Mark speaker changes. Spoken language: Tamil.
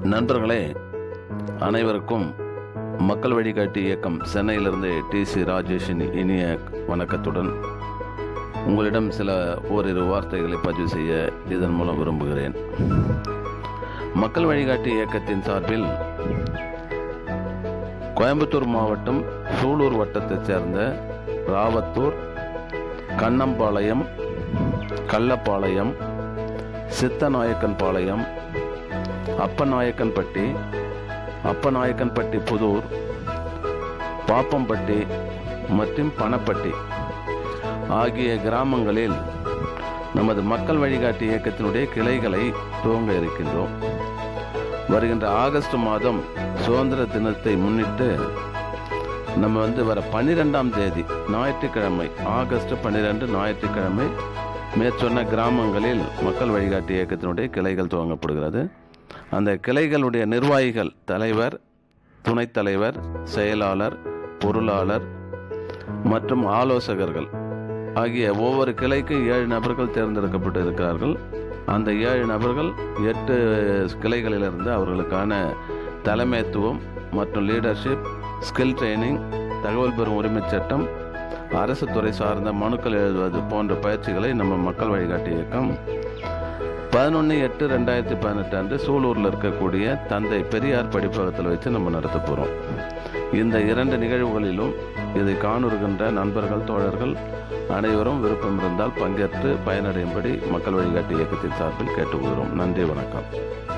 Speaker 1: நண்பர்களே அனைவருக்கும் மக்கள் வழிகாட்டி இயக்கம் சென்னையிலிருந்து டி சி ராஜேஷின் இனிய வணக்கத்துடன் உங்களிடம் சில ஓரிரு வார்த்தைகளை பதிவு செய்ய இதன் மூலம் விரும்புகிறேன் மக்கள் வழிகாட்டி இயக்கத்தின் சார்பில் கோயம்புத்தூர் மாவட்டம் சூலூர் வட்டத்தைச் சேர்ந்த ராவத்தூர் கண்ணம்பாளையம் கள்ளப்பாளையம் சித்தநாயக்கன்பாளையம் அப்பநாயக்கன்பட்டி அப்பநாயக்கன்பட்டி புதூர் பாப்பம்பட்டி மற்றும் பணப்பட்டி ஆகிய கிராமங்களில் நமது மக்கள் வழிகாட்டி இயக்கத்தினுடைய கிளைகளை துவங்க இருக்கின்றோம் வருகின்ற ஆகஸ்ட் மாதம் சுதந்திர தினத்தை முன்னிட்டு நம்ம வந்து வர பன்னிரெண்டாம் தேதி ஞாயிற்றுக்கிழமை ஆகஸ்ட் பன்னிரெண்டு ஞாயிற்றுக்கிழமை மேற்சொன்ன கிராமங்களில் மக்கள் வழிகாட்டி இயக்கத்தினுடைய கிளைகள் துவங்கப்படுகிறது அந்த கிளைகளுடைய நிர்வாகிகள் தலைவர் துணைத் தலைவர் செயலாளர் பொருளாளர் மற்றும் ஆலோசகர்கள் ஆகிய ஒவ்வொரு கிளைக்கும் ஏழு நபர்கள் தேர்ந்தெடுக்கப்பட்டு இருக்கிறார்கள் அந்த ஏழு நபர்கள் எட்டு கிளைகளிலிருந்து அவர்களுக்கான தலைமைத்துவம் மற்றும் லீடர்ஷிப் ஸ்கில் ட்ரைனிங் தகவல் பெறும் உரிமைச் சட்டம் அரசு துறை சார்ந்த மனுக்கள் எழுதுவது போன்ற பயிற்சிகளை நம்ம மக்கள் வழிகாட்டி இயக்கம் பதினொன்று எட்டு ரெண்டாயிரத்தி பதினெட்டு அன்று சூலூரில் இருக்கக்கூடிய தந்தை பெரியார் படிப்பகத்தில் வச்சு நம்ம நடத்த போகிறோம் இந்த இரண்டு நிகழ்வுகளிலும் இதை காணுறுகின்ற நண்பர்கள் தோழர்கள் அனைவரும் விருப்பம் இருந்தால் பங்கேற்று பயனடையும்படி மக்கள் வழிகாட்டி இயக்கத்தின் சார்பில் கேட்டுக்கொள்கிறோம் நன்றி வணக்கம்